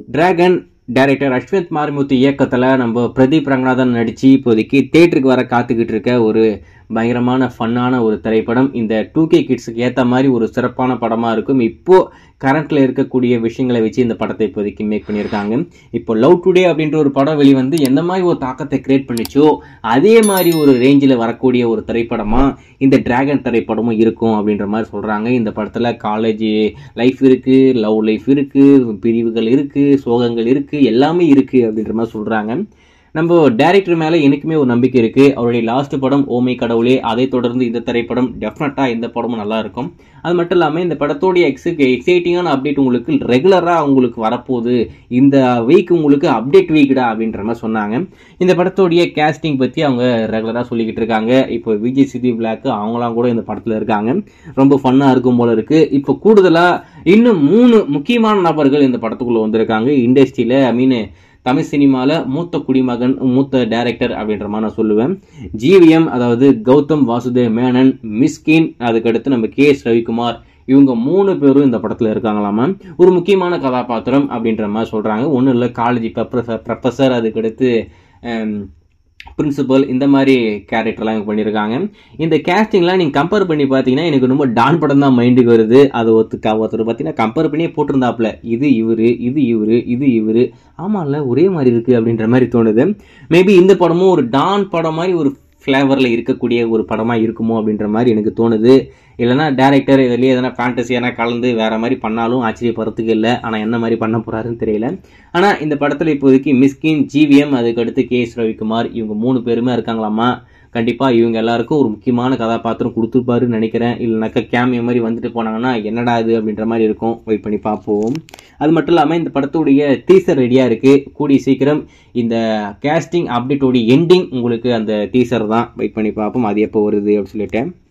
dragon director Ashwanth Marimuthu இயக்கத்தில் நம்ம பிரதீப் ரங்கநாதன் நடித்து இப்போதைக்கு தேட்டருக்கு வர காத்துக்கிட்டு இருக்க ஒரு பயங்கரமான ஃபன்னான ஒரு திரைப்படம் இந்த டூ கே கிட்ஸுக்கு ஏற்ற மாதிரி ஒரு சிறப்பான படமாக இருக்கும் இப்போ கரண்ட்டில் இருக்கக்கூடிய விஷயங்களை வச்சு இந்த படத்தை இப்போதைக்கு மேக் பண்ணியிருக்காங்க இப்போ லவ் டுடே அப்படின்ற ஒரு படம் வெளிவந்து எந்த மாதிரி ஒரு தாக்கத்தை கிரியேட் பண்ணிச்சோ அதே மாதிரி ஒரு ரேஞ்சில் வரக்கூடிய ஒரு திரைப்படமாக இந்த டிராகன் திரைப்படமும் இருக்கும் அப்படின்ற மாதிரி சொல்கிறாங்க இந்த படத்தில் காலேஜ் லைஃப் இருக்குது லவ் லைஃப் இருக்குது பிரிவுகள் இருக்குது சோகங்கள் இருக்குது எல்லாமே இருக்குது அப்படின்ற மாதிரி சொல்கிறாங்க நம்ம டேரக்டர் மேலே எனக்குமே ஒரு நம்பிக்கை இருக்குது அவருடைய லாஸ்ட் படம் ஓமை கடவுளே அதை தொடர்ந்து இந்த திரைப்படம் டெஃபினட்டாக இந்த படமும் நல்லா இருக்கும் அது மட்டும் இல்லாமல் இந்த படத்தோடைய எக்ஸு எக்ஸைட்டிங்கான அப்டேட் உங்களுக்கு ரெகுலராக உங்களுக்கு வரப்போகுது இந்த வீக் உங்களுக்கு அப்டேட் வீக்டா அப்படின்ற மாதிரி சொன்னாங்க இந்த படத்தோடைய கேஸ்டிங் பற்றி அவங்க ரெகுலராக சொல்லிக்கிட்டு இருக்காங்க இப்போ விஜய் சிதி பிளாக் அவங்களாம் கூட இந்த படத்தில் இருக்காங்க ரொம்ப ஃபன்னாக இருக்கும் போல இருக்குது இப்போ கூடுதலாக இன்னும் மூணு முக்கியமான நபர்கள் இந்த படத்துக்குள்ளே வந்திருக்காங்க இண்டஸ்ட்ரியில் ஐ மீன் தமிழ் சினிமாவில் மூத்த குடிமகன் மூத்த டைரக்டர் அப்படின்ற மாதிரி நான் சொல்லுவேன் ஜிவிஎம் அதாவது கௌதம் வாசுதேவ் மேனன் மிஸ்கின் அதுக்கடுத்து நம்ம கே எஸ் ரவிக்குமார் இவங்க மூணு பேரும் இந்த படத்தில் இருக்காங்களாமா ஒரு முக்கியமான கதாபாத்திரம் அப்படின்ற மாதிரி சொல்கிறாங்க ஒன்றும் இல்லை காலேஜ் ப்ரொஃபஸர் ப்ரொஃபஸர் அதுக்கடுத்து பிரின்சிபல் இந்த மாதிரி கேரக்டர்லாம் இவங்க பண்ணியிருக்காங்க இந்த கேஸ்டிங்லாம் நீங்கள் கம்பேர் பண்ணி பார்த்தீங்கன்னா எனக்கு ரொம்ப டான் படம் தான் மைண்டுக்கு வருது அது ஒருத்தர் ஒருத்தர் பார்த்தீங்கன்னா கம்பேர் பண்ணியே போட்டிருந்தாப்புல இது இவர் இது இவர் இது இவர் ஆமாம்ல ஒரே மாதிரி இருக்குது அப்படின்ற மாதிரி தோணுது மேபி இந்த படமும் ஒரு டான் படம் மாதிரி ஒரு ஃப்ளேவரில் இருக்கக்கூடிய ஒரு படமாக இருக்குமோ அப்படின்ற மாதிரி எனக்கு தோணுது இல்லைனா டேரக்டர் இதுலேயே எதனா ஃபேண்டஸியான கலந்து வேற மாதிரி பண்ணாலும் ஆச்சரியப்படுறதுக்கு இல்லை ஆனால் என்ன மாதிரி பண்ண போகிறாருன்னு தெரியல ஆனால் இந்த படத்தில் இப்போதைக்கு மிஸ்கின் ஜிவிஎம் அதுக்கடுத்து கே எஸ் ரவிக்குமார் இவங்க மூணு பேருமே இருக்காங்களாமா கண்டிப்பாக இவங்க எல்லாருக்கும் ஒரு முக்கியமான கதாபாத்திரம் கொடுத்துருப்பாருன்னு நினைக்கிறேன் இல்லைனாக்கா கேமியோ மாதிரி வந்துட்டு போனாங்கன்னா என்னடா இது அப்படின்ற மாதிரி இருக்கும் வெயிட் பண்ணி பார்ப்போம் அது மட்டும் இல்லாமல் இந்த படத்துடைய டீசர் ரெடியாக இருக்குது கூடிய சீக்கிரம் இந்த கேஸ்டிங் அப்டேட்டோடைய எண்டிங் உங்களுக்கு அந்த டீசர் தான் வெயிட் பண்ணி பார்ப்போம் அது எப்போ வருது அப்படின்னு சொல்லிட்டு